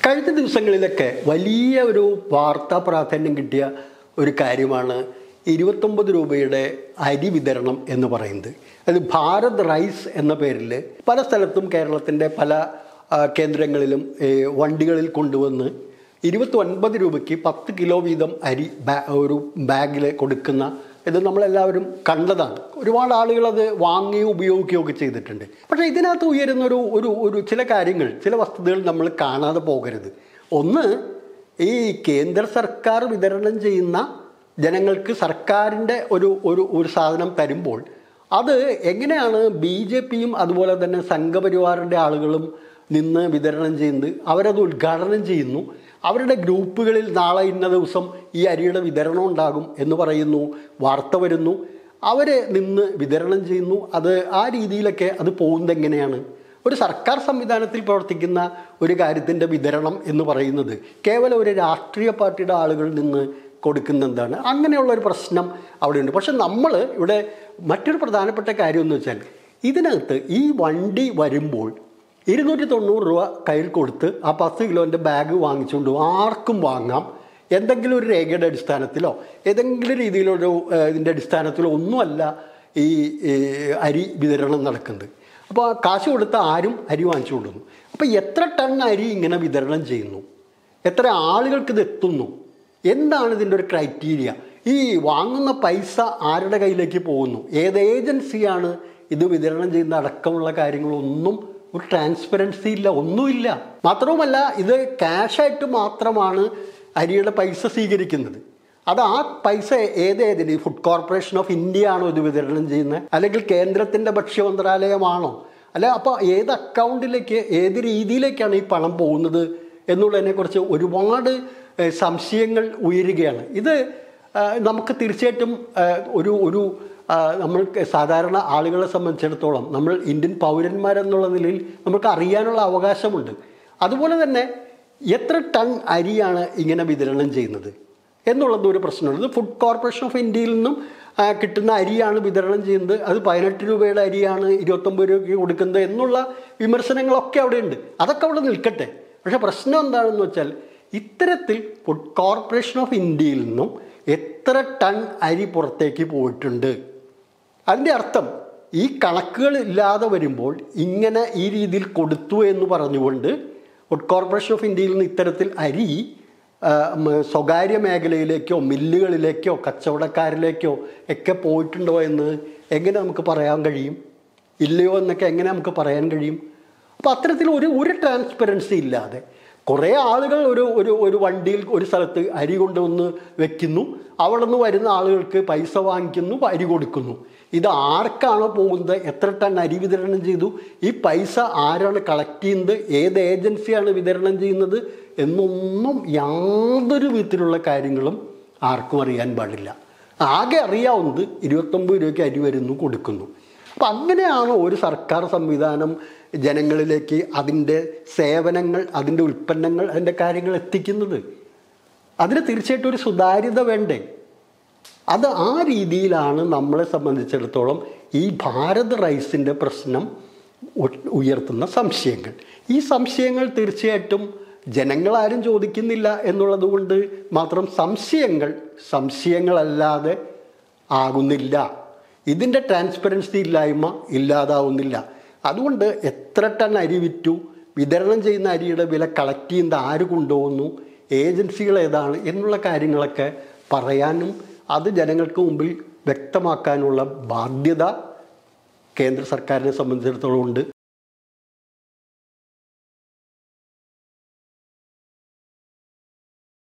കഴിഞ്ഞ ദിവസങ്ങളിലൊക്കെ വലിയ ഒരു വാർത്താ പ്രാധാന്യം കിട്ടിയ ഒരു കാര്യമാണ് ഇരുപത്തൊമ്പത് രൂപയുടെ അരി വിതരണം എന്ന് പറയുന്നത് അത് ഭാരത് റൈസ് എന്ന പേരിൽ പല സ്ഥലത്തും കേരളത്തിൻ്റെ പല ആ, കേന്ദ്രങ്ങളിലും ഏ, വണ്ടികളിൽ കൊണ്ടുവന്ന് ഇരുപത്തി ഒൻപത് രൂപയ്ക്ക് പത്ത് കിലോ വീതം അരി ബാ- ഒരു ബാഗിൽ കൊടുക്കുന്ന ഇത് നമ്മളെല്ലാവരും കണ്ടതാണ് ഒരുപാട് ആളുകൾ അത് വാങ്ങുകയും ഉപയോഗിക്കുകയും ഒക്കെ ചെയ്തിട്ടുണ്ട് പക്ഷേ ഇതിനകത്ത് ഉയരുന്ന ഒരു ഒരു ഒരു ചില കാര്യങ്ങൾ ചില വസ്തുതകൾ നമ്മൾ കാണാതെ പോകരുത് ഒന്ന് ഈ കേന്ദ്ര സർക്കാർ വിതരണം ചെയ്യുന്ന ജനങ്ങൾക്ക് സർക്കാരിൻ്റെ ഒരു ഒരു ഒരു സാധനം തരുമ്പോൾ അത് എങ്ങനെയാണ് ബി ജെ പിയും അതുപോലെ തന്നെ സംഘപരിവാറിൻ്റെ ആളുകളും നിന്ന് വിതരണം ചെയ്യുന്നത് അവരത് ഉദ്ഘാടനം ചെയ്യുന്നു അവരുടെ ഗ്രൂപ്പുകളിൽ നാളെ ഇന്ന ദിവസം ഈ അരിയുടെ വിതരണം ഉണ്ടാകും എന്ന് പറയുന്നു വാർത്ത വരുന്നു അവർ നിന്ന് വിതരണം ചെയ്യുന്നു അത് ആ രീതിയിലൊക്കെ അത് പോകുന്നത് എങ്ങനെയാണ് ഒരു സർക്കാർ സംവിധാനത്തിൽ പ്രവർത്തിക്കുന്ന ഒരു കാര്യത്തിൻ്റെ വിതരണം എന്ന് പറയുന്നത് കേവലം ഒരു രാഷ്ട്രീയ പാർട്ടിയുടെ ആളുകൾ നിന്ന് കൊടുക്കുന്ന എന്താണ് അങ്ങനെയുള്ള ഒരു പ്രശ്നം അവിടെയുണ്ട് പക്ഷെ നമ്മൾ ഇവിടെ മറ്റൊരു പ്രധാനപ്പെട്ട കാര്യം എന്ന് വെച്ചാൽ ഇതിനകത്ത് ഈ വണ്ടി വരുമ്പോൾ ഇരുന്നൂറ്റി തൊണ്ണൂറ് രൂപ കയ്യിൽ കൊടുത്ത് ആ പത്ത് കിലോൻ്റെ ബാഗ് വാങ്ങിച്ചുകൊണ്ട് പോകും. ആർക്കും വാങ്ങാം എന്തെങ്കിലും ഒരു രേഖയുടെ അടിസ്ഥാനത്തിലോ ഏതെങ്കിലും രീതിയിലൊരു ഏഹ്, ഇതിൻ്റെ അടിസ്ഥാനത്തിലോ ഒന്നുമല്ല ഈ ഈ അരി വിതരണം നടക്കുന്നത് അപ്പോൾ ആ കാശ് കൊടുത്ത ആരും അരി വാങ്ങിച്ചു കൊണ്ടുവന്നു അപ്പോൾ എത്ര ടൺ അരി ഇങ്ങനെ വിതരണം ചെയ്യുന്നു എത്ര ആളുകൾക്ക് ഇത് എത്തുന്നു എന്താണ് ഇതിൻ്റെ ഒരു ക്രൈറ്റീരിയ ഈ വാങ്ങുന്ന പൈസ ആരുടെ കയ്യിലേക്ക് പോകുന്നു ഏത് ഏജൻസിയാണ് ഇത് വിതരണം ചെയ്യുന്ന അടക്കമുള്ള കാര്യങ്ങളൊന്നും ഒരു ട്രാൻസ്പെറൻസി ഇല്ല ഒന്നുമില്ല മാത്രവുമല്ല ഇത് ക്യാഷായിട്ട് മാത്രമാണ് അരിയുടെ പൈസ സ്വീകരിക്കുന്നത് അത് ആ പൈസ ഏതേതിന് ഫുഡ് കോർപ്പറേഷൻ ഓഫ് ഇന്ത്യ ആണോ ഇത് വിതരണം ചെയ്യുന്നത് അല്ലെങ്കിൽ കേന്ദ്രത്തിൻ്റെ ഭക്ഷ്യ മന്ത്രാലയമാണോ അല്ല അപ്പോൾ ഏത് അക്കൗണ്ടിലേക്ക് ഏത് രീതിയിലേക്കാണ് ഈ പണം പോകുന്നത് എന്നുള്ളതിനെക്കുറിച്ച് ഒരുപാട് ഏഹ്, സംശയങ്ങൾ ഉയരുകയാണ് ഇത് ആഹ്, നമുക്ക് തീർച്ചയായിട്ടും ആഹ്, ഒരു ഒരു ആഹ്, നമ്മൾക്ക് സാധാരണ ആളുകളെ സംബന്ധിച്ചിടത്തോളം നമ്മൾ ഇന്ത്യൻ പൗരന്മാരെന്നുള്ള നിലയിൽ നമുക്ക് അറിയാനുള്ള അവകാശമുണ്ട് അതുപോലെ തന്നെ എത്ര ടൺ അരിയാണ് ഇങ്ങനെ വിതരണം ചെയ്യുന്നത് എന്നുള്ളത് ഒരു പ്രശ്നമാണ് ഇത് ഫുഡ് കോർപ്പറേഷൻ ഓഫ് ഇന്ത്യയിൽ നിന്നും ആ, കിട്ടുന്ന അരിയാണ് വിതരണം ചെയ്യുന്നത് അത് പതിനെട്ട് രൂപയുടെ അരിയാണ് ഇരുപത്തൊമ്പത് രൂപയ്ക്ക് കൊടുക്കുന്നത് എന്നുള്ള വിമർശനങ്ങളൊക്കെ അവിടെ ഉണ്ട് അതൊക്കെ അവിടെ നിൽക്കട്ടെ പക്ഷേ പ്രശ്നം എന്താണെന്ന് വെച്ചാൽ ഇത്തരത്തിൽ ഫുഡ് കോർപ്പറേഷൻ ഓഫ് ഇന്ത്യയിൽ നിന്നും എത്ര ടൺ അരി പുറത്തേക്ക് പോയിട്ടുണ്ട് അതിൻ്റെ അർത്ഥം ഈ കണക്കുകൾ ഇല്ലാതെ വരുമ്പോൾ ഇങ്ങനെ ഈ രീതിയിൽ കൊടുത്തു എന്ന് പറഞ്ഞുകൊണ്ട് ഫുഡ് കോർപ്പറേഷൻ ഓഫ് ഇന്ത്യയിൽ നിന്ന് ഇത്തരത്തിൽ അരി ആ, ഉം, സ്വകാര്യ മേഖലയിലേക്കോ മില്ലുകളിലേക്കോ കച്ചവടക്കാരിലേക്കോ ഒക്കെ പോയിട്ടുണ്ടോ എന്ന് എങ്ങനെ നമുക്ക് പറയാൻ കഴിയും ഇല്ലയോ എന്നൊക്കെ എങ്ങനെ നമുക്ക് പറയാൻ കഴിയും അപ്പോൾ അത്തരത്തിൽ ഒരു ഒരു ട്രാൻസ്പെറൻസി ഇല്ലാതെ കുറേ ആളുകൾ ഒരു ഒരു ഒരു വണ്ടിയിൽ ഒരു സ്ഥലത്ത് അരി കൊണ്ടുവന്ന് വെക്കുന്നു അവിടെ നിന്ന് വരുന്ന ആളുകൾക്ക് പൈസ വാങ്ങിക്കുന്നു അരി കൊടുക്കുന്നു ഇത് ആർക്കാണോ പോകുന്നത് എത്ര ടൺ അരി വിതരണം ചെയ്തു ഈ പൈസ ആരാണ് കളക്ട് ചെയ്യുന്നത് ഏത് ഏജൻസിയാണ് വിതരണം ചെയ്യുന്നത് എന്നൊന്നും യാതൊരു വിധത്തിലുള്ള കാര്യങ്ങളും ആർക്കും അറിയാൻ പാടില്ല ആകെ അറിയാവുന്നത് ഇരുപത്തൊമ്പത് രൂപയ്ക്ക് അരി വരുന്നു കൊടുക്കുന്നു അപ്പം അങ്ങനെയാണ് ഒരു സർക്കാർ സംവിധാനം ജനങ്ങളിലേക്ക് അതിൻ്റെ സേവനങ്ങൾ അതിൻ്റെ ഉൽപ്പന്നങ്ങൾ അതിൻ്റെ കാര്യങ്ങൾ എത്തിക്കുന്നത് അതിന് തീർച്ചയായിട്ടും ഒരു സുതാര്യത വേണ്ടേ അത് ആ രീതിയിലാണ് നമ്മളെ സംബന്ധിച്ചിടത്തോളം ഈ ഭാരത് റൈസിൻ്റെ പ്രശ്നം ഉ- ഉയർത്തുന്ന സംശയങ്ങൾ ഈ സംശയങ്ങൾ തീർച്ചയായിട്ടും ജനങ്ങളാരും ചോദിക്കുന്നില്ല എന്നുള്ളത് കൊണ്ട് മാത്രം സംശയങ്ങൾ സംശയങ്ങളല്ലാതെ ആകുന്നില്ല ഇതിൻ്റെ ട്രാൻസ്പെറൻസി ഇല്ലായ്മ ഇല്ലാതാവുന്നില്ല അതുകൊണ്ട് എത്ര ടൺ അരി വിറ്റു വിതരണം ചെയ്യുന്ന അരിയുടെ വില കളക്ട് ചെയ്യുന്നത് ആര് കൊണ്ടുപോകുന്നു ഏജൻസികൾ ഏതാണ് എന്നുള്ള കാര്യങ്ങളൊക്കെ പറയാനും അത് ജനങ്ങൾക്ക് മുമ്പിൽ വ്യക്തമാക്കാനുള്ള ബാധ്യത കേന്ദ്ര സർക്കാരിനെ സംബന്ധിച്ചിടത്തോളം ഉണ്ട്